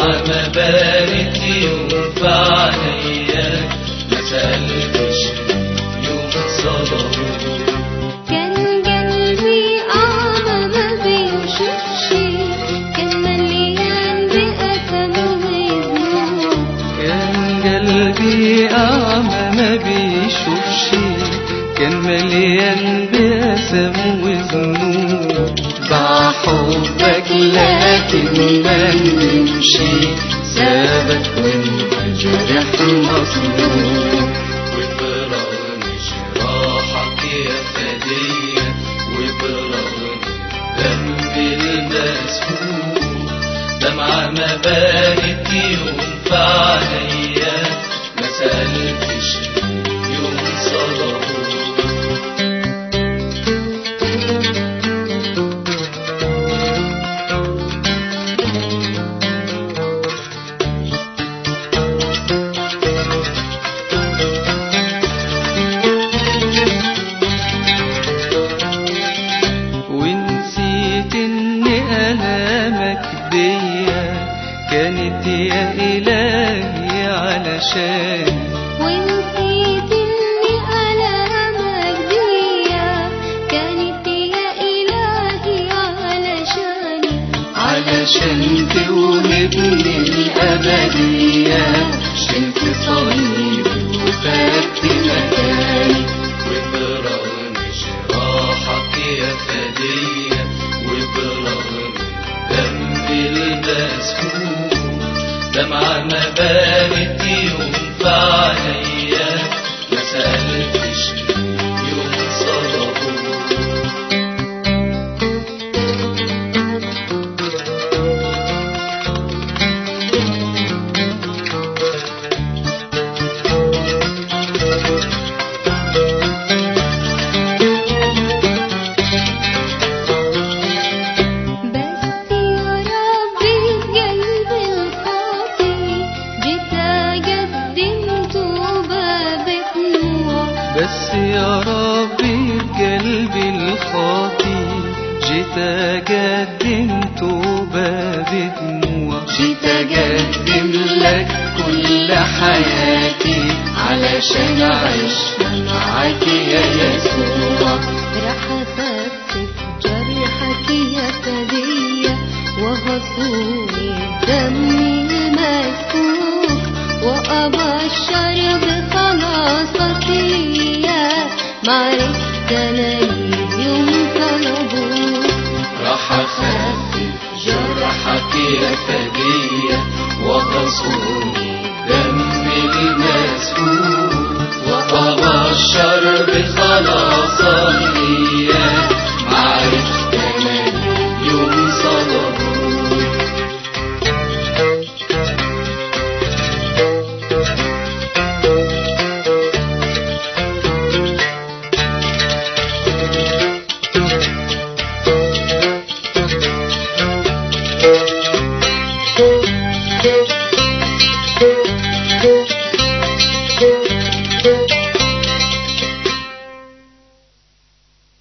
ما بانت يوم في عينيا ما سألتش يوم صدقوا كان قلبي أعمى ما بيشوفش كان مليان بأثم وذنوب كان قلبي أعمى ما بيشوفش كان مليان بأسم وذنوب ضاع حبك لكن ما نمشي سابك وانت جرح مصلوب وبرغم جراحك يا فدية وبرغم ذنبي المسفوح دمعة ما بانت يوم في عينيا ما سألتش يوم صدقوا ونسيت ان ألامك ديا كانت يا إلهي علشان ونسيت إني ألامك ديا كانت يا إلهي علشاني علشان تولدني الأبدية شلت صليبي وفات مكاني وبرغم جراحك يا فدية وبرغم ذنبي المسفوح دمعة ما بانت يوم في عينيا ما سألتش يوم صدقوا بس يا ربي بقلب الخاطي جيت أقدم توبة بدموع بس يا ربي بقلبي الخاطي جيت أقدم توبة بدموع جيت أقدم لك كل حياتي علشان أعيشها معاك يا يسوع راح أخفف جرحك يا فدية وغصوني دمي المسفوك وأبشر بخلاصك ليا معرفت أنا يوم طلبوك راح أخفف جرحك يا فدية وتصوني دمي المسفوح وأبشر بخلاصك